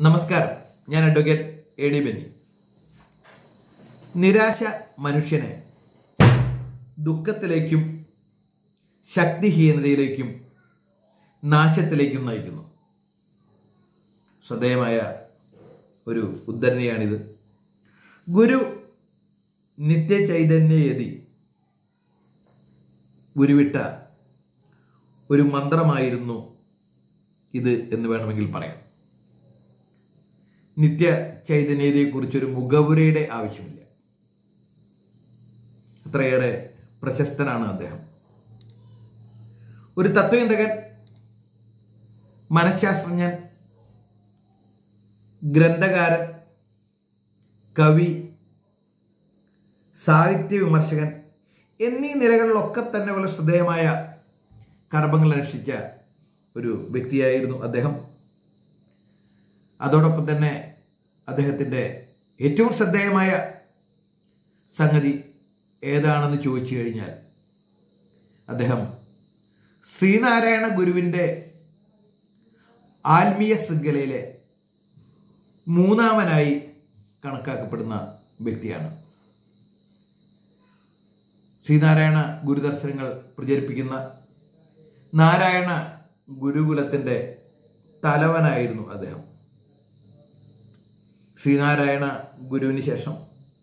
നമസ്കാരം ഞാൻ advocate A D Benny നിരാശ മനുഷ്യനെ ദുഃഖത്തിലേക്കും ശക്തിഹീനതയിലേക്കും നാശത്തിലേക്കും നയിക്കുന്നു ശ്രദ്ധേയമായ ഒരു ഉദ്ധരണിയാണിത് ഗുരു നിത്യചൈതന്യയതി ഗുരുവിട്ട ഒരു മന്ത്രമായിരുന്നു ഇത് എന്ന് വേണമെങ്കിൽ പറയാം നിത്യ ചൈതന്യതയെക്കുറിച്ചൊരു മുഖവുരയുടെ ആവശ്യമില്ല അത്രയേറെ പ്രശസ്തനാണ് അദ്ദേഹം ഒരു തത്വചിന്തകൻ മനഃശാസ്ത്രജ്ഞൻ ഗ്രന്ഥകാരൻ കവി സാഹിത്യ വിമർശകൻ എന്നീ നിലകളിലൊക്കെ തന്നെ വളരെ ശ്രദ്ധേയമായ കർമ്മങ്ങൾ അനുഷ്ഠിച്ച ഒരു വ്യക്തിയായിരുന്നു അദ്ദേഹം അതോടൊപ്പം തന്നെ അദ്ദേഹത്തിൻ്റെ ഏറ്റവും ശ്രദ്ധേയമായ സംഗതി ഏതാണെന്ന് ചോദിച്ചു കഴിഞ്ഞാൽ അദ്ദേഹം ശ്രീനാരായണ ഗുരുവിൻ്റെ ആത്മീയ ശൃംഖലയിലെ മൂന്നാമനായി കണക്കാക്കപ്പെടുന്ന വ്യക്തിയാണ് ശ്രീനാരായണ ഗുരുദർശനങ്ങൾ പ്രചരിപ്പിക്കുന്ന നാരായണ ഗുരുകുലത്തിൻ്റെ തലവനായിരുന്നു അദ്ദേഹം ശ്രീനാരായണ ഗുരുവിന് ശേഷം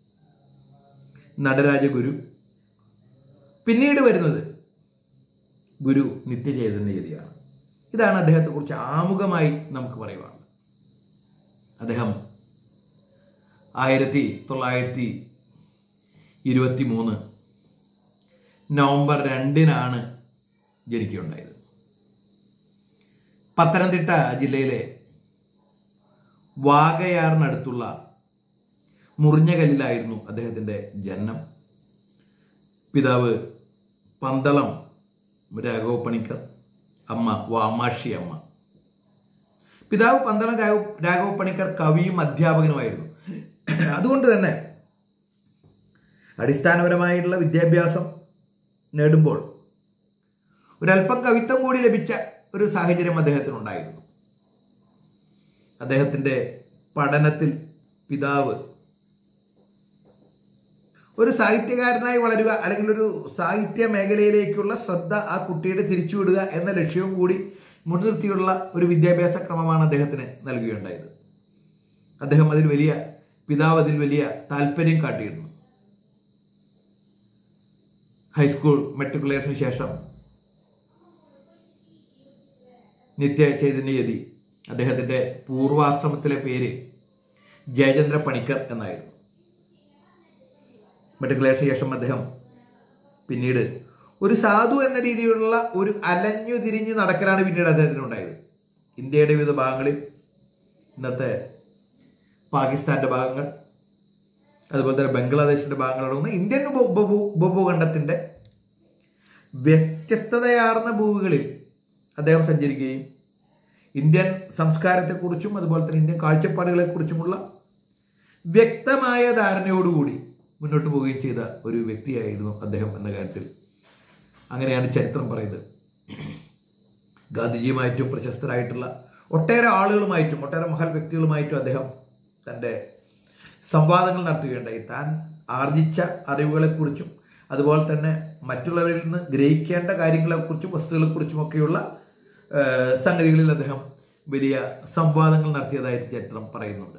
നടരാജ ഗുരു പിന്നീട് വരുന്നത് ഗുരു നിത്യചൈതന്യതിയാണ് ഇതാണ് അദ്ദേഹത്തെക്കുറിച്ച് ആമുഖമായി നമുക്ക് പറയുവാനുള്ളത് അദ്ദേഹം ആയിരത്തി തൊള്ളായിരത്തി ഇരുപത്തി മൂന്ന് നവംബർ രണ്ടിനാണ് ജനിക്കുകയുണ്ടായത് പത്തനംതിട്ട ജില്ലയിലെ വാഗയാറിനടുത്തുള്ള മുറിഞ്ഞകല്ലിലായിരുന്നു അദ്ദേഹത്തിൻ്റെ ജനനം പിതാവ് പന്തളം രാഘവ പണിക്കർ അമ്മ വാമാഷി അമ്മ പിതാവ് പന്തളം രാഘവ രാഘവ പണിക്കർ കവിയും അധ്യാപകനുമായിരുന്നു അതുകൊണ്ട് തന്നെ അടിസ്ഥാനപരമായിട്ടുള്ള വിദ്യാഭ്യാസം നേടുമ്പോൾ ഒരല്പം കവിത്വം കൂടി ലഭിച്ച ഒരു സാഹചര്യം അദ്ദേഹത്തിനുണ്ടായിരുന്നു അദ്ദേഹത്തിൻ്റെ പഠനത്തിൽ പിതാവ് ഒരു സാഹിത്യകാരനായി വളരുക അല്ലെങ്കിൽ ഒരു സാഹിത്യ മേഖലയിലേക്കുള്ള ശ്രദ്ധ ആ കുട്ടിയുടെ തിരിച്ചുവിടുക എന്ന ലക്ഷ്യവും കൂടി മുൻനിർത്തിയുള്ള ഒരു വിദ്യാഭ്യാസ ക്രമമാണ് അദ്ദേഹത്തിന് നൽകുകയുണ്ടായത് അദ്ദേഹം അതിൽ വലിയ പിതാവ് അതിൽ വലിയ താല്പര്യം കാട്ടിയിരുന്നു ഹൈസ്കൂൾ മെട്രിക്കുലേഷന് ശേഷം നിത്യ ചൈതന്യയതി അദ്ദേഹത്തിൻ്റെ പൂർവാശ്രമത്തിലെ പേര് ജയചന്ദ്ര പണിക്കർ എന്നായിരുന്നു മെട്രിക്കുലേഷന് ശേഷം അദ്ദേഹം പിന്നീട് ഒരു സാധു എന്ന രീതിയിലുള്ള ഒരു അലഞ്ഞു തിരിഞ്ഞു നടക്കലാണ് പിന്നീട് അദ്ദേഹത്തിന് ഉണ്ടായത് ഇന്ത്യയുടെ വിവിധ ഭാഗങ്ങളിൽ ഇന്നത്തെ പാകിസ്ഥാന്റെ ഭാഗങ്ങൾ അതുപോലെ തന്നെ ബംഗ്ലാദേശിന്റെ ഭാഗങ്ങളടങ്ങുന്ന ഇന്ത്യൻ ഉപ- ഉപഭൂ- ഉപഭൂഖണ്ഡത്തിന്റെ വ്യത്യസ്തതയാർന്ന ഭൂമികളിൽ അദ്ദേഹം സഞ്ചരിക്കുകയും ഇന്ത്യൻ സംസ്കാരത്തെക്കുറിച്ചും അതുപോലെ തന്നെ ഇന്ത്യൻ കാഴ്ചപ്പാടുകളെക്കുറിച്ചുമുള്ള വ്യക്തമായ ധാരണയോടുകൂടി മുന്നോട്ട് പോവുകയും ചെയ്ത ഒരു വ്യക്തിയായിരുന്നു അദ്ദേഹം എന്ന കാര്യത്തിൽ അങ്ങനെയാണ് ചരിത്രം പറയുന്നത് ഗാന്ധിജിയുമായിട്ടും പ്രശസ്തരായിട്ടുള്ള ഒട്ടേറെ ആളുകളുമായിട്ടും ഒട്ടേറെ മഹൽ വ്യക്തികളുമായിട്ടും അദ്ദേഹം തൻ്റെ സംവാദങ്ങൾ നടത്തുകയുണ്ടായി താൻ ആർജിച്ച അറിവുകളെക്കുറിച്ചും അതുപോലെ തന്നെ മറ്റുള്ളവരിൽ നിന്ന് ഗ്രഹിക്കേണ്ട കാര്യങ്ങളെക്കുറിച്ചും വസ്തുക്കളെക്കുറിച്ചുമൊക്കെയുള്ള ആ, സംഗതികളിൽ അദ്ദേഹം വലിയ സംവാദങ്ങൾ നടത്തിയതായിട്ട് ചരിത്രം പറയുന്നുണ്ട്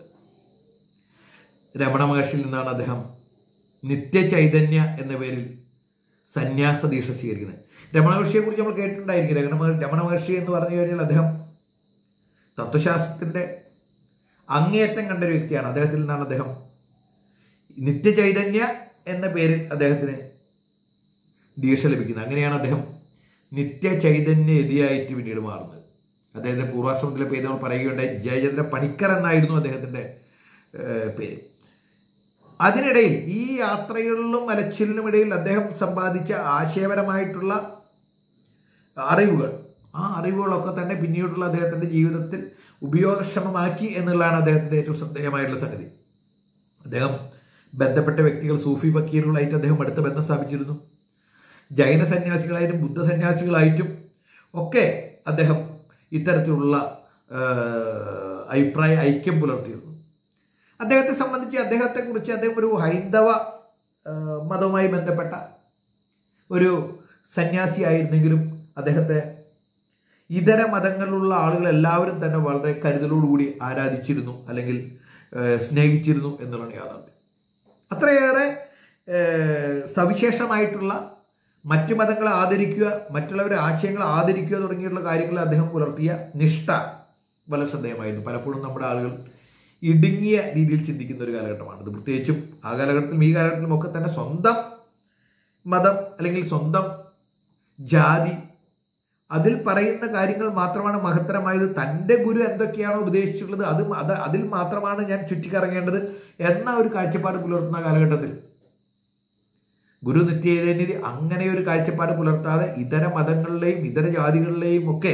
രമണ മഹർഷിയിൽ നിന്നാണ് അദ്ദേഹം നിത്യചൈതന്യ എന്ന പേരിൽ സന്യാസ ദീക്ഷ സ്വീകരിക്കുന്നത് രമണ മഹർഷിയെ കുറിച്ച് നമ്മൾ കേട്ടിട്ടുണ്ടായിരിക്കും രമണ മഹ- രമണ മഹർഷി എന്ന് പറഞ്ഞു കഴിഞ്ഞാൽ അദ്ദേഹം തത്വശാസ്ത്രത്തിന്റെ അങ്ങേയറ്റം കണ്ട ഒരു വ്യക്തിയാണ് അദ്ദേഹത്തിൽ നിന്നാണ് അദ്ദേഹം നിത്യചൈതന്യ എന്ന പേരിൽ അദ്ദേഹത്തിന് ദീക്ഷ ലഭിക്കുന്നത് അങ്ങനെയാണ് അദ്ദേഹം നിത്യചൈതന്യ എതിയായിട്ട് പിന്നീട് മാറുന്നത് അദ്ദേഹത്തിന്റെ പൂർവാശ്രമത്തിലെ പേര് നമ്മൾ പറയുകയുണ്ടായി ജയചന്ദ്ര പണിക്കർ എന്നായിരുന്നു അദ്ദേഹത്തിന്റെ ഏഹ്, പേര് അതിനിടയിൽ ഈ യാത്രകളിലും അലച്ചിലിനും ഇടയിൽ അദ്ദേഹം സമ്പാദിച്ച ആശയപരമായിട്ടുള്ള അറിവുകൾ ആ അറിവുകളൊക്കെ തന്നെ പിന്നീടുള്ള അദ്ദേഹത്തിന്റെ ജീവിതത്തിൽ ഉപയോഗക്ഷമമാക്കി എന്നുള്ളതാണ് അദ്ദേഹത്തിന്റെ ഏറ്റവും ശ്രദ്ധേയമായിട്ടുള്ള സംഗതി അദ്ദേഹം ബന്ധപ്പെട്ട വ്യക്തികൾ സൂഫി ഫക്കീറുകളായിട്ട് അദ്ദേഹം അടുത്ത ബന്ധം സ്ഥാപിച്ചിരുന്നു ജൈന സന്യാസികളായിട്ടും ബുദ്ധ സന്യാസികളായിട്ടും ഒക്കെ അദ്ദേഹം ഇത്തരത്തിലുള്ള ആ, അഭിപ്രായ ഐക്യം പുലർത്തിയിരുന്നു അദ്ദേഹത്തെ സംബന്ധിച്ച് അദ്ദേഹത്തെക്കുറിച്ച് അദ്ദേഹം ഒരു ഹൈന്ദവ ആ, മതവുമായി ബന്ധപ്പെട്ട ഒരു സന്യാസിയായിരുന്നെങ്കിലും അദ്ദേഹത്തെ ഇതര മതങ്ങളിലുള്ള ആളുകൾ എല്ലാവരും തന്നെ വളരെ കരുതലോടുകൂടി ആരാധിച്ചിരുന്നു അല്ലെങ്കിൽ ഏഹ്, സ്നേഹിച്ചിരുന്നു എന്നുള്ളതാണ് യാഥാർത്ഥ്യം അത്രയേറെ ഏഹ്, സവിശേഷമായിട്ടുള്ള മറ്റു മതങ്ങളെ ആദരിക്കുക മറ്റുള്ളവരുടെ ആശയങ്ങളെ ആദരിക്കുക തുടങ്ങിയിട്ടുള്ള കാര്യങ്ങളിൽ അദ്ദേഹം പുലർത്തിയ നിഷ്ഠ വളരെ ശ്രദ്ധേയമായിരുന്നു പലപ്പോഴും നമ്മുടെ ആളുകൾ ഇടുങ്ങിയ രീതിയിൽ ചിന്തിക്കുന്ന ഒരു കാലഘട്ടമാണ് ഇത് പ്രത്യേകിച്ചും ആ കാലഘട്ടത്തിലും ഈ കാലഘട്ടത്തിലും ഒക്കെ തന്നെ സ്വന്തം മതം അല്ലെങ്കിൽ സ്വന്തം ജാതി അതിൽ പറയുന്ന കാര്യങ്ങൾ മാത്രമാണ് മഹത്തരമായത് തൻ്റെ ഗുരു എന്തൊക്കെയാണോ ഉപദേശിച്ചിട്ടുള്ളത് അത് മ- അത് അതിൽ മാത്രമാണ് ഞാൻ ചുറ്റിക്കറങ്ങേണ്ടത് എന്ന ഒരു കാഴ്ചപ്പാട് പുലർത്തുന്ന കാലഘട്ടത്തിൽ ഗുരു നിത്യചൈതന്യതി അങ്ങനെ ഒരു കാഴ്ചപ്പാട് പുലർത്താതെ ഇതര മതങ്ങളിലെയും ഇതര ജാതികളിലെയും ഒക്കെ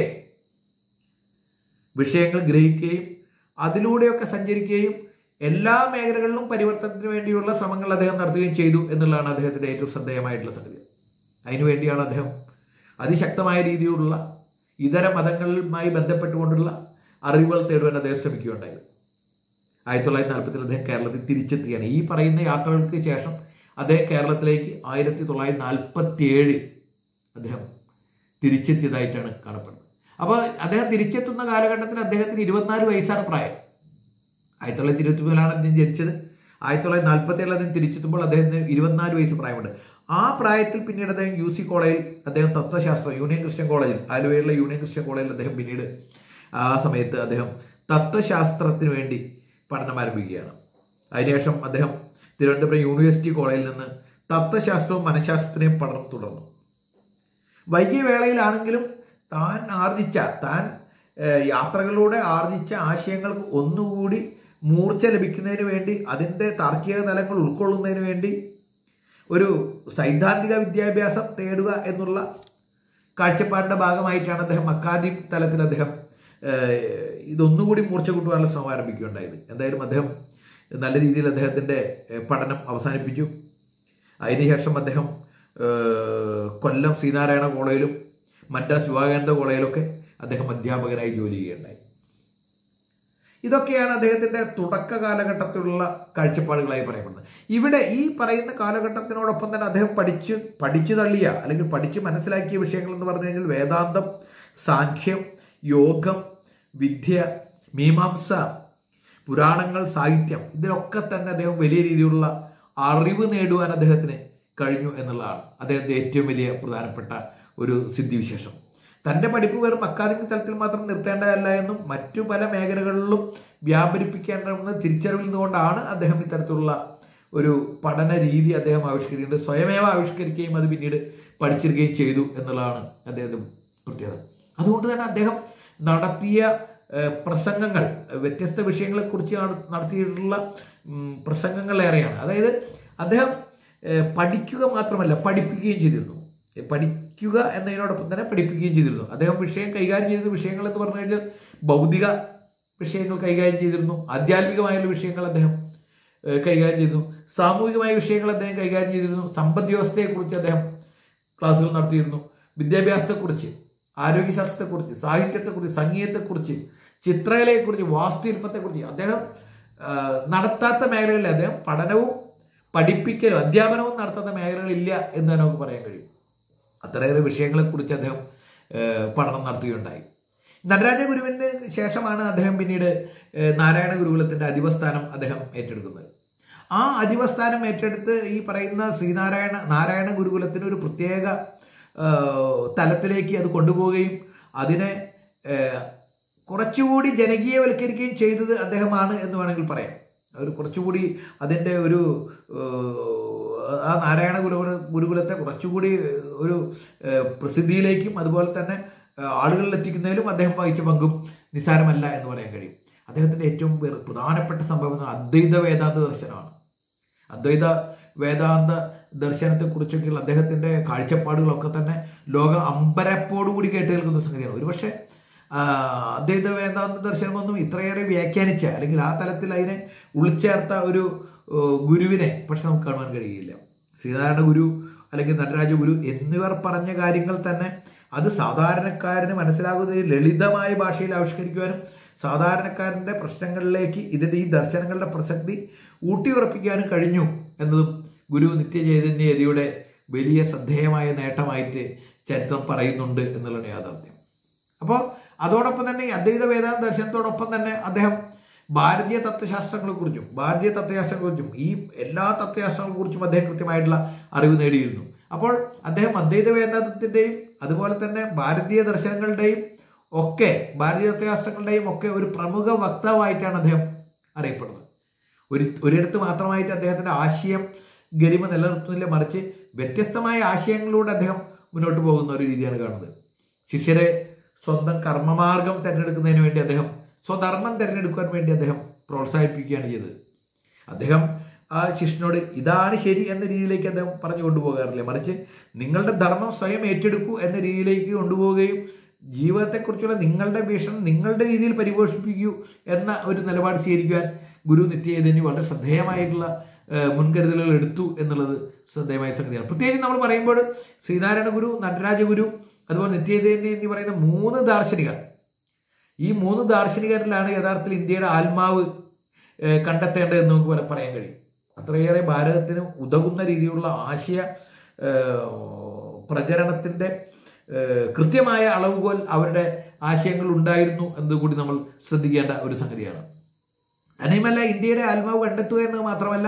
വിഷയങ്ങൾ ഗ്രഹിക്കുകയും അതിലൂടെയൊക്കെ സഞ്ചരിക്കുകയും എല്ലാ മേഖലകളിലും പരിവർത്തനത്തിന് വേണ്ടിയുള്ള ശ്രമങ്ങൾ അദ്ദേഹം നടത്തുകയും ചെയ്തു എന്നുള്ളതാണ് അദ്ദേഹത്തിന്റെ ഏറ്റവും ശ്രദ്ധേയമായിട്ടുള്ള സംഗതി അതിനുവേണ്ടിയാണ് അദ്ദേഹം അതിശക്തമായ രീതിയിലുള്ള ഇതര മതങ്ങളുമായി ബന്ധപ്പെട്ടുകൊണ്ടുള്ള അറിവുകൾ തേടുവാൻ അദ്ദേഹം ശ്രമിക്കുകയുണ്ടായത് ആയിരത്തി തൊള്ളായിരത്തി നാൽപ്പത്തിൽ അദ്ദേഹം കേരളത്തിൽ തിരിച്ചെത്തുകയാണ് ഈ പറയുന്ന യാത്രകൾക്ക് ശേഷം അദ്ദേഹം കേരളത്തിലേക്ക് ആയിരത്തി തൊള്ളായിരത്തി നാൽപ്പത്തി ഏഴിൽ അദ്ദേഹം തിരിച്ചെത്തിയതായിട്ടാണ് കാണപ്പെടുന്നത് അപ്പോൾ അദ്ദേഹം തിരിച്ചെത്തുന്ന കാലഘട്ടത്തിൽ അദ്ദേഹത്തിന് ഇരുപത്തിനാല് വയസ്സാണ് പ്രായം ആയിരത്തി തൊള്ളായിരത്തി ഇരുപത്തി മൂന്നിലാണ് അദ്ദേഹം ജനിച്ചത് ആയിരത്തി തൊള്ളായിരത്തി നാൽപ്പത്തി ഏഴിൽ അദ്ദേഹം തിരിച്ചെത്തുമ്പോൾ അദ്ദേഹത്തിന് ഇരുപത്തിനാല് വയസ്സ് പ്രായമുണ്ട് ആ പ്രായത്തിൽ പിന്നീട് അദ്ദേഹം യു സി കോളേജിൽ അദ്ദേഹം തത്വശാസ്ത്രം യൂണിയൻ ക്രിസ്ത്യൻ കോളേജിൽ ആലുവയിലുള്ള യൂണിയൻ ക്രിസ്ത്യൻ കോളേജിൽ അദ്ദേഹം പിന്നീട് ആ സമയത്ത് അദ്ദേഹം തത്വശാസ്ത്രത്തിന് വേണ്ടി പഠനം ആരംഭിക്കുകയാണ് അതിനുശേഷം അദ്ദേഹം തിരുവനന്തപുരം യൂണിവേഴ്സിറ്റി കോളേജിൽ നിന്ന് തത്വശാസ്ത്രവും മനഃശാസ്ത്രത്തിനെയും പഠനം തുടർന്നു വൈകിയ വേളയിലാണെങ്കിലും താൻ ആർജിച്ച താൻ ഏഹ്, യാത്രകളിലൂടെ ആർജിച്ച ആശയങ്ങൾക്ക് ഒന്നുകൂടി മൂർച്ച ലഭിക്കുന്നതിന് വേണ്ടി അതിൻ്റെ താർക്കിക തലങ്ങൾ ഉൾക്കൊള്ളുന്നതിന് വേണ്ടി ഒരു സൈദ്ധാന്തിക വിദ്യാഭ്യാസം തേടുക എന്നുള്ള കാഴ്ചപ്പാടിൻ്റെ ഭാഗമായിട്ടാണ് അദ്ദേഹം അക്കാദമി തലത്തിൽ അദ്ദേഹം ഏഹ്, ഇതൊന്നുകൂടി മൂർച്ച കൂട്ടുവാനുള്ള ശ്രമം ആരംഭിക്കുകയുണ്ടായത് എന്തായാലും അദ്ദേഹം നല്ല രീതിയിൽ അദ്ദേഹത്തിൻ്റെ ഏഹ്, പഠനം അവസാനിപ്പിച്ചു അതിനുശേഷം അദ്ദേഹം ഏഹ്, കൊല്ലം ശ്രീനാരായണ കോളേജിലും മദ്രാസ് വിവേകാനന്ദ കോളേജിലൊക്കെ അദ്ദേഹം അധ്യാപകനായി ജോലി ചെയ്യുകയുണ്ടായി ഇതൊക്കെയാണ് അദ്ദേഹത്തിന്റെ തുടക്ക കാലഘട്ടത്തിലുള്ള കാഴ്ചപ്പാടുകളായി പറയപ്പെടുന്നത് ഇവിടെ ഈ പറയുന്ന കാലഘട്ടത്തിനോടൊപ്പം തന്നെ അദ്ദേഹം പഠിച്ച് പഠിച്ചു തള്ളിയ അല്ലെങ്കിൽ പഠിച്ച് മനസ്സിലാക്കിയ വിഷയങ്ങൾ എന്ന് പറഞ്ഞു കഴിഞ്ഞാൽ വേദാന്തം സാഖ്യം യോഗം വിദ്യ മീമാംസ പുരാണങ്ങൾ സാഹിത്യം ഇതിലൊക്കെ തന്നെ അദ്ദേഹം വലിയ രീതിയിലുള്ള അറിവ് നേടുവാൻ അദ്ദേഹത്തിന് കഴിഞ്ഞു എന്നുള്ളതാണ് അദ്ദേഹത്തിന്റെ ഏറ്റവും വലിയ പ്രധാനപ്പെട്ട ഒരു സിദ്ധിവിശേഷം തന്റെ പഠിപ്പ് വെറും അക്കാദമിക് തലത്തിൽ മാത്രം നിർത്തേണ്ടതല്ല എന്നും മറ്റു പല മേഖലകളിലും വ്യാപരിപ്പിക്കേണ്ടതെന്ന് തിരിച്ചറിവിൽ നിന്നുകൊണ്ടാണ് അദ്ദേഹം ഇത്തരത്തിലുള്ള ഒരു പഠന രീതി അദ്ദേഹം ആവിഷ്കരിക്കുന്നത് സ്വയമേവ ആവിഷ്കരിക്കുകയും അത് പിന്നീട് പഠിച്ചെടുക്കുകയും ചെയ്തു എന്നുള്ളതാണ് അദ്ദേഹത്തിന്റെ പ്രത്യേകത അതുകൊണ്ട് തന്നെ അദ്ദേഹം നടത്തിയ ഏഹ്, പ്രസംഗങ്ങൾ വ്യത്യസ്ത വിഷയങ്ങളെക്കുറിച്ച് നട- നടത്തിയിട്ടുള്ള ഉം, പ്രസംഗങ്ങൾ ഏറെയാണ് അതായത് അദ്ദേഹം ഏഹ്, പഠിക്കുക മാത്രമല്ല പഠിപ്പിക്കുകയും ചെയ്തിരുന്നു ഏഹ്, പഠിക്കുക എന്നതിനോടൊപ്പം തന്നെ പഠിപ്പിക്കുകയും ചെയ്തിരുന്നു അദ്ദേഹം വിഷയം കൈകാര്യം ചെയ്ത വിഷയങ്ങൾ എന്ന് പറഞ്ഞു കഴിഞ്ഞാൽ ഭൗതിക വിഷയങ്ങൾ കൈകാര്യം ചെയ്തിരുന്നു ആധ്യാത്മികമായുള്ള വിഷയങ്ങൾ അദ്ദേഹം ഏഹ്, കൈകാര്യം ചെയ്തിരുന്നു സാമൂഹികമായ വിഷയങ്ങൾ അദ്ദേഹം കൈകാര്യം ചെയ്തിരുന്നു സമ്പദ് വ്യവസ്ഥയെക്കുറിച്ച് അദ്ദേഹം ക്ലാസ്സുകൾ നടത്തിയിരുന്നു വിദ്യാഭ്യാസത്തെക്കുറിച്ച് ആരോഗ്യശാസ്ത്രത്തെക്കുറിച്ച് സാഹിത്യത്തെക്കുറിച്ച് സംഗീതത്തെക്കുറിച്ച് ചിത്രകലയെക്കുറിച്ച് വാസ്തുശില്പത്തെക്കുറിച്ച് അദ്ദേഹം ആ, നടത്താത്ത മേഖലകളിൽ അദ്ദേഹം പഠനവും പഠിപ്പിക്കലും അധ്യാപനവും നടത്താത്ത മേഖലകളില്ല എന്ന് തന്നെ നമുക്ക് പറയാൻ കഴിയും അത്രയേറെ വിഷയങ്ങളെക്കുറിച്ച് അദ്ദേഹം ആ, പഠനം നടത്തുകയുണ്ടായി നടരാജ ഗുരുവിന് ശേഷമാണ് അദ്ദേഹം പിന്നീട് ആ, നാരായണ ഗുരുകുലത്തിന്റെ അധിപസ്ഥാനം അദ്ദേഹം ഏറ്റെടുക്കുന്നത് ആ അധിപസ്ഥാനം ഏറ്റെടുത്ത് ഈ പറയുന്ന ശ്രീനാരായണ നാരായണ ഗുരുകുലത്തിന് ഒരു പ്രത്യേക ആ, തലത്തിലേക്ക് അത് കൊണ്ടുപോവുകയും അതിനെ ആ, കുറച്ചുകൂടി ജനകീയവൽക്കരിക്കുകയും ചെയ്തത് അദ്ദേഹമാണ് എന്ന് വേണമെങ്കിൽ പറയാം ഒരു കുറച്ചുകൂടി അതിൻ്റെ ഒരു ഏഹ്, ആ നാരായണ ഗുരുകുല ഗുരുകുലത്തെ കുറച്ചുകൂടി ഒരു ഏഹ്, പ്രസിദ്ധിയിലേക്കും അതുപോലെ തന്നെ ഏഹ്, ആളുകളിൽ എത്തിക്കുന്നതിലും അദ്ദേഹം വഹിച്ച പങ്കും നിസ്സാരമല്ല എന്ന് പറയാൻ കഴിയും അദ്ദേഹത്തിൻ്റെ ഏറ്റവും വേറെ പ്രധാനപ്പെട്ട സംഭവം എന്ന് പറഞ്ഞാൽ അദ്വൈത വേദാന്ത ദർശനമാണ് അദ്വൈത വേദാന്ത ദർശനത്തെക്കുറിച്ചൊക്കെയുള്ള അദ്ദേഹത്തിൻ്റെ കാഴ്ചപ്പാടുകളൊക്കെ തന്നെ ലോകം അമ്പരപ്പോടുകൂടി കേട്ട് കേൾക്കുന്ന സംഗതിയാണ് ഒരുപക്ഷെ ആ, അദ്വൈത വേദാന്ത ദർശനമൊന്നും ഇത്രയേറെ വ്യാഖ്യാനിച്ച അല്ലെങ്കിൽ ആ തലത്തിൽ അതിനെ ഉൾച്ചേർത്ത ഒരു ഏ, ഗുരുവിനെ പക്ഷെ നമുക്ക് കാണുവാൻ കഴിയില്ല ശ്രീനാരായണ ഗുരു അല്ലെങ്കിൽ നടരാജ ഗുരു എന്നിവർ പറഞ്ഞ കാര്യങ്ങൾ തന്നെ അത് സാധാരണക്കാരന് മനസ്സിലാകുന്ന ലളിതമായ ഭാഷയിൽ ആവിഷ്കരിക്കുവാനും സാധാരണക്കാരൻ്റെ പ്രശ്നങ്ങളിലേക്ക് ഇതിൻ്റെ ഈ ദർശനങ്ങളുടെ പ്രസക്തി ഊട്ടിയുറപ്പിക്കാനും കഴിഞ്ഞു എന്നതും ഗുരു നിത്യചൈതന്യതിയുടെ വലിയ ശ്രദ്ധേയമായ നേട്ടമായിട്ട് ചരിത്രം പറയുന്നുണ്ട് എന്നുള്ളതാണ് യാഥാർത്ഥ്യം അപ്പോൾ അതോടൊപ്പം തന്നെ ഈ അദ്വൈത വേദാന്ത ദർശനത്തോടൊപ്പം തന്നെ അദ്ദേഹം ഭാരതീയ തത്വശാസ്ത്രങ്ങളെക്കുറിച്ചും ഭാരതീയ തത്വശാസ്ത്രങ്ങളെക്കുറിച്ചും ഈ എല്ലാ തത്വശാസ്ത്രങ്ങളെക്കുറിച്ചും അദ്ദേഹം കൃത്യമായിട്ടുള്ള അറിവ് നേടിയിരുന്നു അപ്പോൾ അദ്ദേഹം അദ്വൈത വേദാന്തത്തിൻ്റെയും അതുപോലെ തന്നെ ഭാരതീയ ദർശനങ്ങളുടെയും ഒക്കെ ഭാരതീയ തത്വശാസ്ത്രങ്ങളുടെയും ഒക്കെ ഒരു പ്രമുഖ വക്താവായിട്ടാണ് അദ്ദേഹം അറിയപ്പെടുന്നത് ഒരു ഒരിടത്ത് മാത്രമായിട്ട് അദ്ദേഹത്തിൻ്റെ ആശയം ഗരിമ നിലനിർത്തുന്നില്ല മറിച്ച് വ്യത്യസ്തമായ ആശയങ്ങളിലൂടെ അദ്ദേഹം മുന്നോട്ട് പോകുന്ന ഒരു രീതിയാണ് കാണുന്നത് ശിഷ്യരെ സ്വന്തം കർമ്മമാർഗം തിരഞ്ഞെടുക്കുന്നതിന് വേണ്ടി അദ്ദേഹം സ്വധർമ്മം തിരഞ്ഞെടുക്കാൻ വേണ്ടി അദ്ദേഹം പ്രോത്സാഹിപ്പിക്കുകയാണ് ചെയ്തത് അദ്ദേഹം ആ ശിഷ്യനോട് ഇതാണ് ശരി എന്ന രീതിയിലേക്ക് അദ്ദേഹം പറഞ്ഞു കൊണ്ടുപോകാറില്ല മറിച്ച് നിങ്ങളുടെ ധർമ്മം സ്വയം ഏറ്റെടുക്കൂ എന്ന രീതിയിലേക്ക് കൊണ്ടുപോവുകയും ജീവിതത്തെക്കുറിച്ചുള്ള നിങ്ങളുടെ വീക്ഷണം നിങ്ങളുടെ രീതിയിൽ പരിപോഷിപ്പിക്കൂ എന്ന ഒരു നിലപാട് സ്വീകരിക്കുവാൻ ഗുരു നിത്യചൈതന്യ വളരെ ശ്രദ്ധേയമായിട്ടുള്ള ഏഹ്, മുൻകരുതലുകൾ എടുത്തു എന്നുള്ളത് ശ്രദ്ധേയമായ സംഗതിയാണ് പ്രത്യേകിച്ച് നമ്മൾ പറയുമ്പോൾ ശ്രീനാരായണ ഗുരു നടരാജ ഗുരു അതുപോലെ നിത്യചൈതന്യ എന്ന് പറയുന്ന മൂന്ന് ദാർശനികർ ഈ മൂന്ന് ദാർശനികരിലാണ് യഥാർത്ഥത്തിൽ ഇന്ത്യയുടെ ആത്മാവ് ഏഹ്, കണ്ടെത്തേണ്ടതെന്ന് നമുക്ക് പറ- പറയാൻ കഴിയും അത്രയേറെ ഭാരതത്തിന് ഉതകുന്ന രീതിയിലുള്ള ആശയ ഏഹ്, പ്രചരണത്തിൻ്റെ ഏഹ്, കൃത്യമായ അളവുകോൽ അവരുടെ ആശയങ്ങൾ ഉണ്ടായിരുന്നു എന്നതുകൂടി നമ്മൾ ശ്രദ്ധിക്കേണ്ട ഒരു സംഗതിയാണ് തന്നെയുമല്ല ഇന്ത്യയുടെ ആത്മാവ് കണ്ടെത്തുക എന്ന് മാത്രമല്ല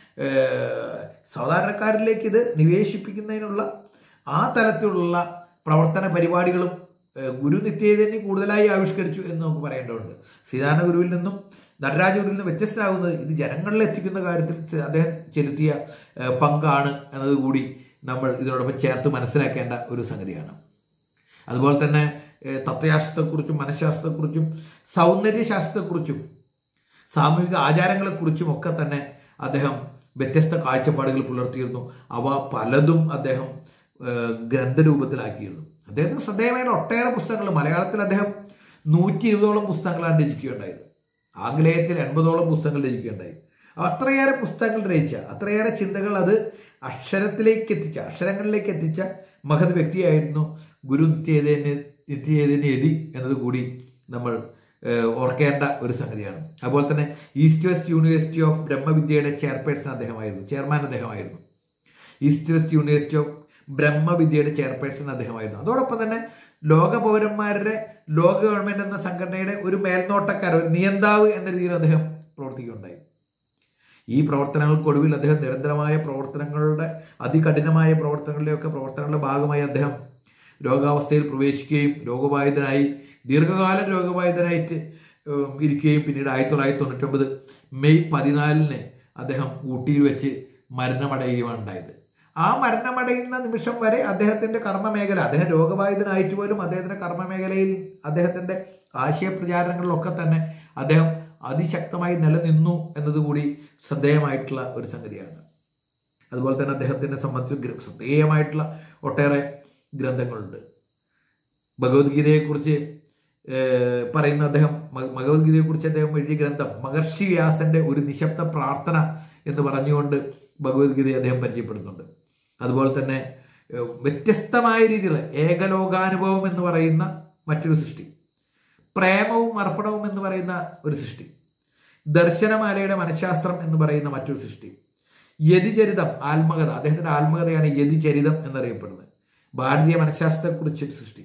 ഏഹ്, സാധാരണക്കാരിലേക്ക് ഇത് നിവേശിപ്പിക്കുന്നതിനുള്ള ആ തലത്തിലുള്ള പ്രവർത്തന പരിപാടികളും ഏഹ്, ഗുരു നിത്യചൈതന്യം കൂടുതലായി ആവിഷ്കരിച്ചു എന്ന് നമുക്ക് പറയേണ്ടതുണ്ട് ശ്രീനാരായണ ഗുരുവിൽ നിന്നും നടരാജ ഗുരുവിൽ നിന്നും വ്യത്യസ്തരാകുന്നത് ഇത് ജനങ്ങളിൽ എത്തിക്കുന്ന കാര്യത്തിൽ ചെ- അദ്ദേഹം ചെലുത്തിയ ഏഹ്, പങ്കാണ് എന്നതുകൂടി നമ്മൾ ഇതിനോടൊപ്പം ചേർത്ത് മനസ്സിലാക്കേണ്ട ഒരു സംഗതിയാണ് അതുപോലെ തന്നെ ഏഹ്, തത്വശാസ്ത്രത്തെക്കുറിച്ചും മനഃശാസ്ത്രത്തെക്കുറിച്ചും സൗന്ദര്യശാസ്ത്രത്തെക്കുറിച്ചും സാമൂഹിക ആചാരങ്ങളെക്കുറിച്ചും ഒക്കെ തന്നെ അദ്ദേഹം വ്യത്യസ്ത കാഴ്ചപ്പാടുകൾ പുലർത്തിയിരുന്നു അവ പലതും അദ്ദേഹം ഏഹ്, ഗ്രന്ഥരൂപത്തിലാക്കിയിരുന്നു അദ്ദേഹത്തിന് ശ്രദ്ധേയമായ ഒട്ടേറെ പുസ്തകങ്ങൾ മലയാളത്തിൽ അദ്ദേഹം നൂറ്റി ഇരുപതോളം പുസ്തകങ്ങളാണ് രചിക്കുകയുണ്ടായത് ആംഗലേയത്തിൽ എൺപതോളം പുസ്തകങ്ങൾ രചിക്കുകയുണ്ടായി അത്രയേറെ പുസ്തകങ്ങൾ രചിച്ച അത്രയേറെ ചിന്തകൾ അത് അക്ഷരത്തിലേക്ക് എത്തിച്ച അക്ഷരങ്ങളിലേക്ക് എത്തിച്ച മഹത് വ്യക്തിയായിരുന്നു ഗുരു നിത്യചൈതന്യ നിത്യചൈതന്യ യതി എന്നത് കൂടി നമ്മൾ ഏഹ്, ഓർക്കേണ്ട ഒരു സംഗതിയാണ് അതുപോലെ തന്നെ ഈസ്റ്റ് വെസ്റ്റ് യൂണിവേഴ്സിറ്റി ഓഫ് ബ്രഹ്മവിദ്യയുടെ ചെയർപേഴ്സൺ അദ്ദേഹമായിരുന്നു ചെയർമാൻ അദ്ദേഹമായിരുന്നു ഈസ്റ്റ് വെസ്റ്റ് യൂണിവേഴ്സിറ്റി ഓഫ് ബ്രഹ്മവിദ്യയുടെ ചെയർപേഴ്സൺ അദ്ദേഹമായിരുന്നു അതോടൊപ്പം തന്നെ ലോക പൗരന്മാരുടെ ലോക ഗവൺമെന്റ് എന്ന സംഘടനയുടെ ഒരു മേൽനോട്ടക്കാരൻ ഒരു നിയന്താവ് എന്ന രീതിയിൽ അദ്ദേഹം പ്രവർത്തിക്കുകയുണ്ടായി ഈ പ്രവർത്തനങ്ങൾക്കൊടുവിൽ അദ്ദേഹം നിരന്തരമായ പ്രവർത്തനങ്ങളുടെ അതികഠിനമായ പ്രവർത്തനങ്ങളുടെയൊക്കെ പ്രവർത്തനങ്ങളുടെ ഭാഗമായി അദ്ദേഹം രോഗാവസ്ഥയിൽ പ്രവേശിക്കുകയും രോഗബാധിതനായി ദീർഘകാലം രോഗബാധിതനായിട്ട് ഏഹ്, ഇരിക്കുകയും പിന്നീട് ആയിരത്തി തൊള്ളായിരത്തി തൊണ്ണൂറ്റൊമ്പത് മെയ് പതിനാലിന് അദ്ദേഹം ഊട്ടിയിൽ വെച്ച് മരണമടയുകയാണ് ഉണ്ടായത് ആ മരണമടയുന്ന നിമിഷം വരെ അദ്ദേഹത്തിന്റെ കർമ്മമേഖല അദ്ദേഹം രോഗബാധിതനായിട്ട് പോലും അദ്ദേഹത്തിന്റെ കർമ്മമേഖലയിൽ അദ്ദേഹത്തിന്റെ ആശയപ്രചാരണങ്ങളിലൊക്കെ തന്നെ അദ്ദേഹം അതിശക്തമായി നിലനിന്നു എന്നതുകൂടി ശ്രദ്ധേയമായിട്ടുള്ള ഒരു സംഗതിയാണ് അതുപോലെ തന്നെ അദ്ദേഹത്തിനെ സംബന്ധിച്ച് ഗ്ര- ശ്രദ്ധേയമായിട്ടുള്ള ഒട്ടേറെ ഗ്രന്ഥങ്ങളുണ്ട് ഭഗവത്ഗീതയെക്കുറിച്ച് ഏഹ്, പറയുന്ന അദ്ദേഹം മ- ഭഗവത്ഗീതയെക്കുറിച്ച് അദ്ദേഹം എഴുതിയ ഗ്രന്ഥം മഹർഷി വ്യാസന്റെ ഒരു നിശബ്ദ പ്രാർത്ഥന എന്ന് പറഞ്ഞുകൊണ്ട് ഭഗവത്ഗീതയെ അദ്ദേഹം പരിചയപ്പെടുന്നുണ്ട് അതുപോലെ തന്നെ ഏഹ്, വ്യത്യസ്തമായ രീതിയിലുള്ള ഏകലോകാനുഭവം എന്ന് പറയുന്ന മറ്റൊരു സൃഷ്ടി പ്രേമവും അർപ്പണവും എന്ന് പറയുന്ന ഒരു സൃഷ്ടി ദർശനമാലയുടെ മനഃശാസ്ത്രം എന്ന് പറയുന്ന മറ്റൊരു സൃഷ്ടി യതിചരിതം ആത്മകഥ അദ്ദേഹത്തിന്റെ ആത്മകഥയാണ് യതിചരിതം എന്നറിയപ്പെടുന്നത് ഭാരതീയ മനഃശാസ്ത്രത്തെക്കുറിച്ച് ഒരു സൃഷ്ടി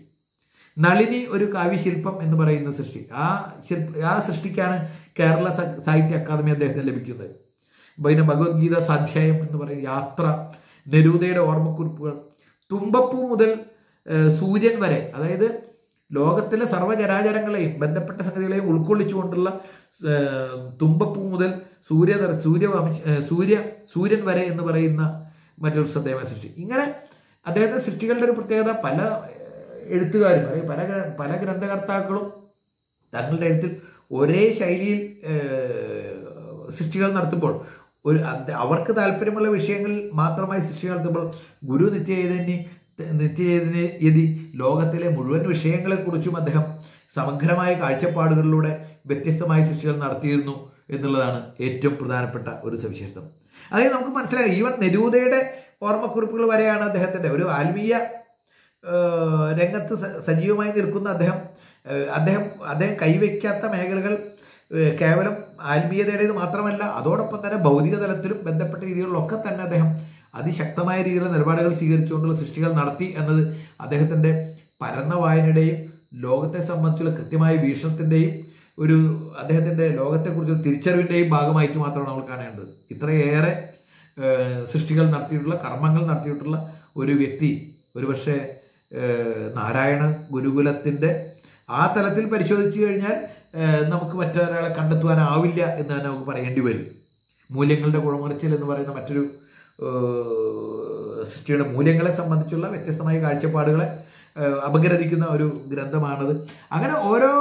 നളിനി ഒരു കാവ്യശില്പം എന്ന് പറയുന്ന സൃഷ്ടി ആ ശില്പ ആ സൃഷ്ടിക്കാണ് കേരള സ- സാഹിത്യ അക്കാദമി അദ്ദേഹത്തിന് ലഭിക്കുന്നത് പിന്നെ ഭഗവത്ഗീത സ്വാധ്യായം എന്ന് പറയുന്ന യാത്ര നെരൂദയുടെ ഓർമ്മക്കുറിപ്പുകൾ തുമ്പപ്പൂ മുതൽ ഏഹ്, സൂര്യൻ വരെ അതായത് ലോകത്തിലെ സർവ്വചരാചരങ്ങളെയും ബന്ധപ്പെട്ട സംഗതികളെയും ഉൾക്കൊള്ളിച്ചുകൊണ്ടുള്ള ഏഹ്, തുമ്പപ്പൂ മുതൽ സൂര്യ സൂര്യവംശ ഏഹ്, സൂര്യ സൂര്യൻ വരെ എന്ന് പറയുന്ന മറ്റൊരു ശ്രദ്ധേയമായ സൃഷ്ടി ഇങ്ങനെ അദ്ദേഹത്തിന്റെ സൃഷ്ടികളുടെ ഒരു പ്രത്യേകത പല ഏഹ്, എഴുത്തുകാരും അല്ലെങ്കിൽ പല ഗ്ര- പല ഗ്രന്ഥകർത്താക്കളും തങ്ങളുടെ എഴുത്തിൽ ഒരേ ശൈലിയിൽ ഏഹ്, സൃഷ്ടികൾ നടത്തുമ്പോൾ ഒരു അത് അവർക്ക് താല്പര്യമുള്ള വിഷയങ്ങളിൽ മാത്രമായി സൃഷ്ടികൾ നടത്തുമ്പോൾ ഗുരു നിത്യചൈതന്യ നിത്യചൈതന്യ യതി ലോകത്തിലെ മുഴുവൻ വിഷയങ്ങളെക്കുറിച്ചും അദ്ദേഹം സമഗ്രമായ കാഴ്ചപ്പാടുകളിലൂടെ വ്യത്യസ്തമായ സൃഷ്ടികൾ നടത്തിയിരുന്നു എന്നുള്ളതാണ് ഏറ്റവും പ്രധാനപ്പെട്ട ഒരു സവിശേഷത അതായത് നമുക്ക് മനസ്സിലാക്കാം ഈവൻ നെരൂദയുടെ ഓർമ്മക്കുറിപ്പുകൾ വരെയാണ് അദ്ദേഹത്തിന്റെ ഒരു ആത്മീയ ഏഹ് രംഗത്ത് സ- സജീവമായി നിൽക്കുന്ന അദ്ദേഹം ഏഹ് അദ്ദേഹം അദ്ദേഹം കൈവയ്ക്കാത്ത മേഖലകൾ ഏഹ് കേവലം ആത്മീയതയുടേത് മാത്രമല്ല അതോടൊപ്പം തന്നെ ഭൗതിക തലത്തിലും ബന്ധപ്പെട്ട രീതികളിലൊക്കെ തന്നെ അദ്ദേഹം അതിശക്തമായ രീതിയിലുള്ള നിലപാടുകൾ സ്വീകരിച്ചുകൊണ്ടുള്ള സൃഷ്ടികൾ നടത്തി എന്നത് അദ്ദേഹത്തിൻ്റെ പരന്ന വായനയുടെയും ലോകത്തെ സംബന്ധിച്ചുള്ള കൃത്യമായ വീക്ഷണത്തിൻ്റെയും ഒരു അദ്ദേഹത്തിൻ്റെ ലോകത്തെക്കുറിച്ചുള്ള തിരിച്ചറിവിൻ്റെയും ഭാഗമായിട്ട് മാത്രമാണ് നമ്മൾ കാണേണ്ടത് ഇത്രയേറെ ഏഹ്, സൃഷ്ടികൾ നടത്തിയിട്ടുള്ള കർമ്മങ്ങൾ നടത്തിയിട്ടുള്ള ഒരു വ്യക്തി ഒരുപക്ഷെ ഏഹ്, നാരായണ ഗുരുകുലത്തിൻ്റെ ആ തലത്തിൽ പരിശോധിച്ചു കഴിഞ്ഞാൽ ഏഹ്, നമുക്ക് മറ്റൊരാളെ കണ്ടെത്തുവാനാവില്ല എന്ന് തന്നെ നമുക്ക് പറയേണ്ടി വരും മൂല്യങ്ങളുടെ ഗുണമറിച്ചിൽ എന്ന് പറയുന്ന മറ്റൊരു ഏഹ്, സൃഷ്ടിയുടെ മൂല്യങ്ങളെ സംബന്ധിച്ചുള്ള വ്യത്യസ്തമായ കാഴ്ചപ്പാടുകളെ ഏഹ്, അപഗ്രഥിക്കുന്ന ഒരു ഗ്രന്ഥമാണത് അങ്ങനെ ഓരോ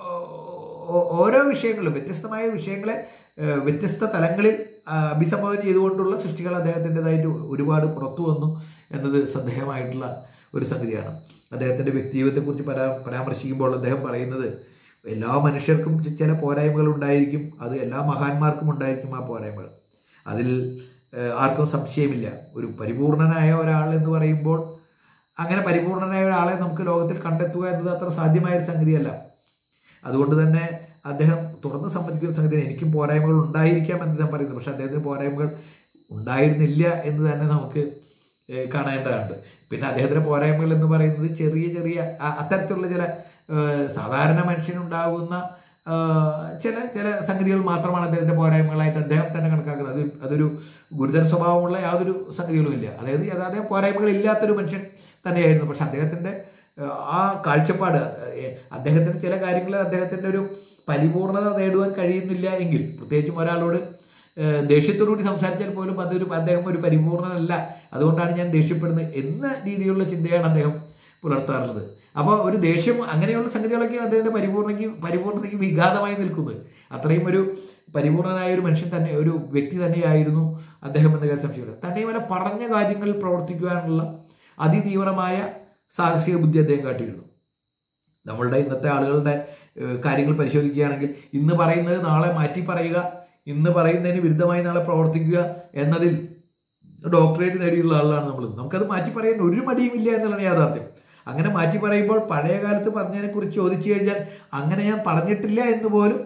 ഓ- ഓരോ വിഷയങ്ങളിലും വ്യത്യസ്തമായ വിഷയങ്ങളെ ഏഹ്, വ്യത്യസ്ത തലങ്ങളിൽ ആ, അഭിസംബോധന ചെയ്തുകൊണ്ടുള്ള സൃഷ്ടികൾ അദ്ദേഹത്തിൻ്റെതായിട്ട് ഒരുപാട് പുറത്തു വന്നു എന്നത് ശ്രദ്ധേയമായിട്ടുള്ള ഒരു സംഗതിയാണ് അദ്ദേഹത്തിൻ്റെ വ്യക്തിജീവിതത്തെക്കുറിച്ച് പരാ പരാമർശിക്കുമ്പോൾ അദ്ദേഹം പറയുന്നത് എല്ലാ മനുഷ്യർക്കും ചി- ചില പോരായ്മകൾ ഉണ്ടായിരിക്കും അത് എല്ലാ മഹാന്മാർക്കും ഉണ്ടായിരിക്കും ആ പോരായ്മകൾ അതിൽ ഏഹ്, ആർക്കും സംശയമില്ല ഒരു പരിപൂർണനായ ഒരാൾ എന്ന് പറയുമ്പോൾ അങ്ങനെ പരിപൂർണനായ ഒരാളെ നമുക്ക് ലോകത്തിൽ കണ്ടെത്തുക എന്നത് അത്ര സാധ്യമായ ഒരു സംഗതിയല്ല അതുകൊണ്ട് തന്നെ അദ്ദേഹം തുറന്ന് സമ്മതിക്കുന്ന സംഗതി എനിക്കും പോരായ്മകൾ ഉണ്ടായിരിക്കാം എന്ന് ഞാൻ പറയുന്നു പക്ഷെ അദ്ദേഹത്തിന് പോരായ്മകൾ ഉണ്ടായിരുന്നില്ല എന്ന് തന്നെ നമുക്ക് ഏഹ്, കാണേണ്ടതുണ്ട് പിന്നെ അദ്ദേഹത്തിന്റെ പോരായ്മകൾ എന്ന് പറയുന്നത് ചെറിയ ചെറിയ അ- അത്തരത്തിലുള്ള ചില ഏഹ്, സാധാരണ മനുഷ്യനുണ്ടാകുന്ന ഏഹ്, ചില ചില സംഗതികൾ മാത്രമാണ് അദ്ദേഹത്തിന്റെ പോരായ്മകളായിട്ട് അദ്ദേഹം തന്നെ കണക്കാക്കുന്നത് അത് അതൊരു ഗുരുതര സ്വഭാവമുള്ള യാതൊരു സംഗതികളും ഇല്ല അതായത് അദ്ദേഹം പോരായ്മകൾ ഇല്ലാത്തൊരു മനുഷ്യൻ തന്നെയായിരുന്നു പക്ഷെ അദ്ദേഹത്തിന്റെ ഏഹ്, ആ കാഴ്ചപ്പാട് ഏഹ്, അദ്ദേഹത്തിന് ചില കാര്യങ്ങളിൽ അദ്ദേഹത്തിന്റെ ഒരു പരിപൂർണത നേടുവാൻ കഴിയുന്നില്ല എങ്കിൽ പ്രത്യേകിച്ചും ഒരാളോട് ഏഹ്, ദേഷ്യത്തോടുകൂടി സംസാരിച്ചാൽ പോലും അതൊരു അദ്ദേഹം ഒരു പരിപൂർണനല്ല അതുകൊണ്ടാണ് ഞാൻ ദേഷ്യപ്പെടുന്നത് എന്ന രീതിയിലുള്ള ചിന്തയാണ് അദ്ദേഹം പുലർത്താറുള്ളത് അപ്പോൾ ഒരു ദേഷ്യം അങ്ങനെയുള്ള സംഗതികളൊക്കെയാണ് അദ്ദേഹത്തിന്റെ പരിപൂർണയ്ക്ക് പരിപൂർണതയ്ക്ക് വിഘാതമായി നിൽക്കുന്നത് അത്രയും ഒരു പരിപൂർണനായ ഒരു മനുഷ്യൻ തന്നെ ഒരു വ്യക്തി തന്നെയായിരുന്നു അദ്ദേഹം എന്ന കാര്യം സംശയമില്ല തന്നെയുമല്ല പറഞ്ഞ കാര്യങ്ങളിൽ പ്രവർത്തിക്കുവാനുള്ള അതിതീവ്രമായ സാഹസിക ബുദ്ധി അദ്ദേഹം കാട്ടിയിരുന്നു നമ്മളുടെ ഇന്നത്തെ ആളുകളുടെ ഏഹ്, കാര്യങ്ങൾ പരിശോധിക്കുകയാണെങ്കിൽ ഇന്ന് പറയുന്നത് നാളെ മാറ്റി പറയുക ഇന്ന് പറയുന്നതിന് വിരുദ്ധമായി നാളെ പ്രവർത്തിക്കുക എന്നതിൽ ഡോക്ടറേറ്റ് നേടിയുള്ള ആളാണ് നമ്മൾ നമുക്കത് മാറ്റി പറയാൻ ഒരു മടിയുമില്ല എന്നുള്ളതാണ് യാഥാർത്ഥ്യം അങ്ങനെ മാറ്റി പറയുമ്പോൾ പഴയ കാലത്ത് പറഞ്ഞതിനെ കുറിച്ച് ചോദിച്ചു കഴിഞ്ഞാൽ അങ്ങനെ ഞാൻ പറഞ്ഞിട്ടില്ല എന്ന് പോലും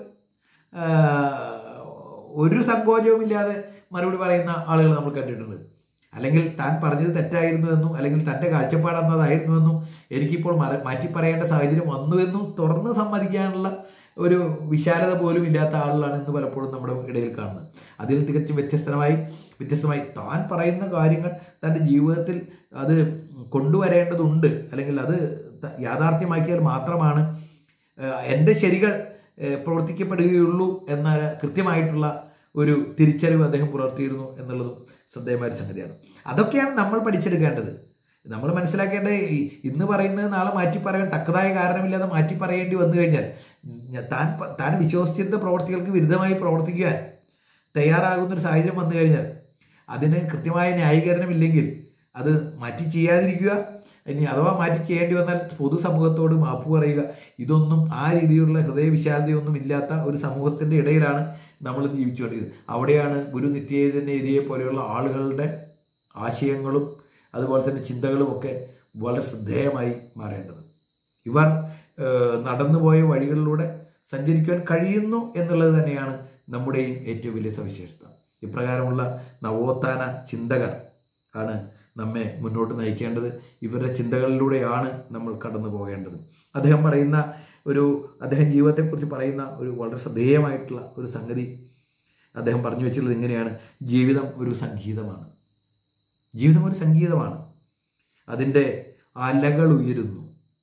ആഹ്, ഒരു സങ്കോചവുമില്ലാതെ മറുപടി പറയുന്ന ആളുകൾ നമ്മൾ കണ്ടിട്ടുണ്ട് അല്ലെങ്കിൽ താൻ പറഞ്ഞത് തെറ്റായിരുന്നു എന്നും അല്ലെങ്കിൽ തൻ്റെ കാഴ്ചപ്പാട് എന്നതായിരുന്നു എന്നും എനിക്കിപ്പോൾ മറ മാറ്റി പറയേണ്ട സാഹചര്യം വന്നു എന്നും തുറന്ന് സമ്മതിക്കാനുള്ള ഒരു വിശാലത പോലും ഇല്ലാത്ത ആളുകളാണ് ഇന്ന് പലപ്പോഴും നമ്മുടെ ഇടയിൽ കാണുന്നത് അതിൽ തികച്ചും വ്യത്യസ്തമായി വ്യത്യസ്തമായി താൻ പറയുന്ന കാര്യങ്ങൾ തൻ്റെ ജീവിതത്തിൽ അത് കൊണ്ടുവരേണ്ടതുണ്ട് അല്ലെങ്കിൽ അത് ത- യാഥാർത്ഥ്യമാക്കിയാൽ മാത്രമാണ് ഏഹ്, എൻ്റെ ശരികൾ ഏഹ്, പ്രവർത്തിക്കപ്പെടുകയുള്ളൂ എന്ന കൃത്യമായിട്ടുള്ള ഒരു തിരിച്ചറിവ് അദ്ദേഹം പുലർത്തിയിരുന്നു എന്നുള്ളതും ശ്രദ്ധേയമായ ഒരു സംഗതിയാണ് അതൊക്കെയാണ് നമ്മൾ പഠിച്ചെടുക്കേണ്ടത് നമ്മൾ മനസ്സിലാക്കേണ്ടത് ഈ- ഇന്ന് പറയുന്നത് നാളെ മാറ്റി പറയാൻ തക്കതായ കാരണമില്ലാതെ മാറ്റി പറയേണ്ടി വന്നു കഴിഞ്ഞാൽ ഞ- താൻ പ- താൻ വിശ്വസിച്ചിരുന്ന പ്രവർത്തികൾക്ക് വിരുദ്ധമായി പ്രവർത്തിക്കാൻ തയ്യാറാകുന്ന ഒരു സാഹചര്യം വന്നു കഴിഞ്ഞാൽ അതിന് കൃത്യമായ ന്യായീകരണമില്ലെങ്കിൽ അത് മാറ്റി ചെയ്യാതിരിക്കുക ഇനി അഥവാ മാറ്റി ചെയ്യേണ്ടി വന്നാൽ പൊതുസമൂഹത്തോട് മാപ്പ് പറയുക ഇതൊന്നും ആ രീതിയിലുള്ള ഹൃദയവിശാലതയൊന്നും ഇല്ലാത്ത ഒരു സമൂഹത്തിന്റെ ഇടയിലാണ് നമ്മൾ ജീവിച്ചുകൊണ്ടിരിക്കുന്നത് അവിടെയാണ് ഗുരു നിത്യചൈതന്യരിയെ പോലെയുള്ള ആളുകളുടെ ആശയങ്ങളും അതുപോലെ തന്നെ ചിന്തകളും ഒക്കെ വളരെ ശ്രദ്ധേയമായി മാറേണ്ടത് ഇവർ ഏഹ്, നടന്നുപോയ വഴികളിലൂടെ സഞ്ചരിക്കുവാൻ കഴിയുന്നു എന്നുള്ളത് തന്നെയാണ് നമ്മുടെയും ഏറ്റവും വലിയ സവിശേഷത ഇപ്രകാരമുള്ള നവോത്ഥാന ചിന്തകർ ആണ് നമ്മെ മുന്നോട്ട് നയിക്കേണ്ടത് ഇവരുടെ ചിന്തകളിലൂടെയാണ് നമ്മൾ കടന്നു പോകേണ്ടത് അദ്ദേഹം പറയുന്ന ഒരു അദ്ദേഹം ജീവിതത്തെക്കുറിച്ച് പറയുന്ന ഒരു വളരെ ശ്രദ്ധേയമായിട്ടുള്ള ഒരു സംഗതി അദ്ദേഹം പറഞ്ഞു വെച്ചിട്ടുള്ളത് ഇങ്ങനെയാണ് ജീവിതം ഒരു സംഗീതമാണ് ജീവിതം ഒരു സംഗീതമാണ് അതിൻ്റെ അലകൾ ഉയരുന്നു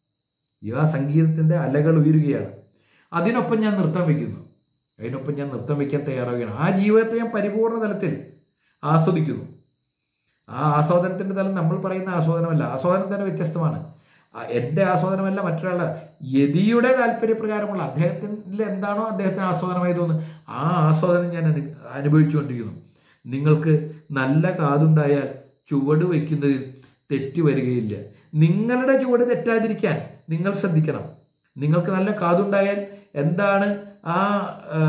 ഈ ആ സംഗീതത്തിൻ്റെ അലകൾ ഉയരുകയാണ് അതിനൊപ്പം ഞാൻ നൃത്തം വയ്ക്കുന്നു അതിനൊപ്പം ഞാൻ നൃത്തം വയ്ക്കാൻ തയ്യാറാവുകയാണ് ആ ജീവിതത്തെ ഞാൻ പരിപൂർണ തലത്തിൽ ആസ്വദിക്കുന്നു ആ ആസ്വാദനത്തിൻ്റെ തലം നമ്മൾ പറയുന്ന ആസ്വാദനമല്ല ആസ്വാദനം തന്നെ വ്യത്യസ്തമാണ് ആ എൻ്റെ ആസ്വാദനമല്ല മറ്റൊരാളുടെ യതിയുടെ താല്പര്യപ്രകാരമുള്ള അദ്ദേഹത്തിൽ എന്താണോ അദ്ദേഹത്തിന് ആസ്വാദനമായി തോന്നുന്നത് ആ ആസ്വാദനം ഞാൻ അനു അനുഭവിച്ചുകൊണ്ടിരിക്കുന്നു നിങ്ങൾക്ക് നല്ല കാതുണ്ടായാൽ ചുവട് വയ്ക്കുന്നതിൽ തെറ്റ് വരികയില്ല നിങ്ങളുടെ ചുവട് തെറ്റാതിരിക്കാൻ നിങ്ങൾ ശ്രദ്ധിക്കണം നിങ്ങൾക്ക് നല്ല കാതുണ്ടായാൽ എന്താണ് ആ ആ,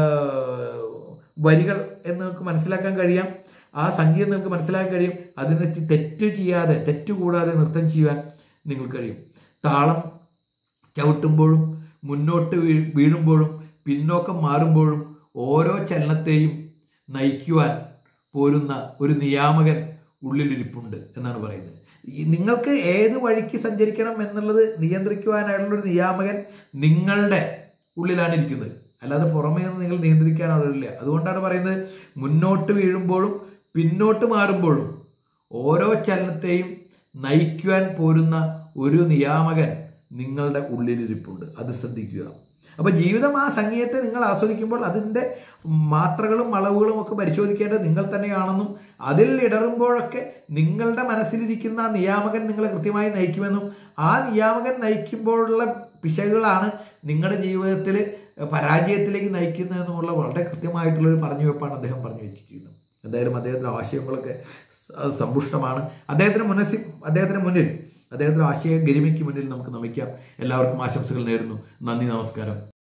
വരികൾ എന്ന് നിങ്ങൾക്ക് മനസ്സിലാക്കാൻ കഴിയാം ആ സംഗീതം നിങ്ങൾക്ക് മനസ്സിലാക്കാൻ കഴിയും അതിനെ ചി- തെറ്റ് ചെയ്യാതെ തെറ്റ് കൂടാതെ നൃത്തം ചെയ്യുവാൻ നിങ്ങൾക്ക് കഴിയും താളം ചവിട്ടുമ്പോഴും മുന്നോട്ട് വീ- വീഴുമ്പോഴും പിന്നോക്കം മാറുമ്പോഴും ഓരോ ചലനത്തെയും നയിക്കുവാൻ പോരുന്ന ഒരു നിയാമകൻ ഉള്ളിലിരിപ്പുണ്ട് എന്നാണ് പറയുന്നത് ഈ നിങ്ങൾക്ക് ഏത് വഴിക്ക് സഞ്ചരിക്കണം എന്നുള്ളത് നിയന്ത്രിക്കുവാനായിട്ടുള്ള ഒരു നിയാമകൻ നിങ്ങളുടെ ഉള്ളിലാണ് ഇരിക്കുന്നത് അല്ലാതെ പുറമേ നിന്ന് നിങ്ങൾ നിയന്ത്രിക്കാനുള്ളില്ല അതുകൊണ്ടാണ് പറയുന്നത് മുന്നോട്ട് വീഴുമ്പോഴും പിന്നോട്ട് മാറുമ്പോഴും ഓരോ ചലനത്തെയും നയിക്കുവാൻ പോരുന്ന ഒരു നിയാമകൻ നിങ്ങളുടെ ഉള്ളിലിരിപ്പുണ്ട് അത് ശ്രദ്ധിക്കുക അപ്പോൾ ജീവിതം ആ സംഗീതത്തെ നിങ്ങൾ ആസ്വദിക്കുമ്പോൾ അതിൻ്റെ മാത്രകളും അളവുകളും ഒക്കെ പരിശോധിക്കേണ്ടത് നിങ്ങൾ തന്നെയാണെന്നും അതിൽ ഇടറുമ്പോഴൊക്കെ നിങ്ങളുടെ മനസ്സിലിരിക്കുന്ന ആ നിയാമകൻ നിങ്ങളെ കൃത്യമായി നയിക്കുമെന്നും ആ നിയാമകൻ നയിക്കുമ്പോഴുള്ള പിശകുകളാണ് നിങ്ങളുടെ ജീവിതത്തിൽ പരാജയത്തിലേക്ക് നയിക്കുന്നതെന്നുമുള്ള വളരെ കൃത്യമായിട്ടുള്ളൊരു പറഞ്ഞു വെപ്പാണ് അദ്ദേഹം പറഞ്ഞു വെച്ചിരിക്കുന്നത് എന്തായാലും അദ്ദേഹത്തിൻ്റെ ആശയങ്ങളൊക്കെ സ- സമ്പുഷ്ടമാണ് അദ്ദേഹത്തിന് മുനസ്സിൽ അദ്ദേഹത്തിന് മുന്നിൽ അദ്ദേഹത്തിൻ്റെ ആശയ ഗരിമയ്ക്ക് മുന്നിൽ നമുക്ക് നമിക്കാം എല്ലാവർക്കും ആശംസകൾ നേരുന്നു നന്ദി നമസ്കാരം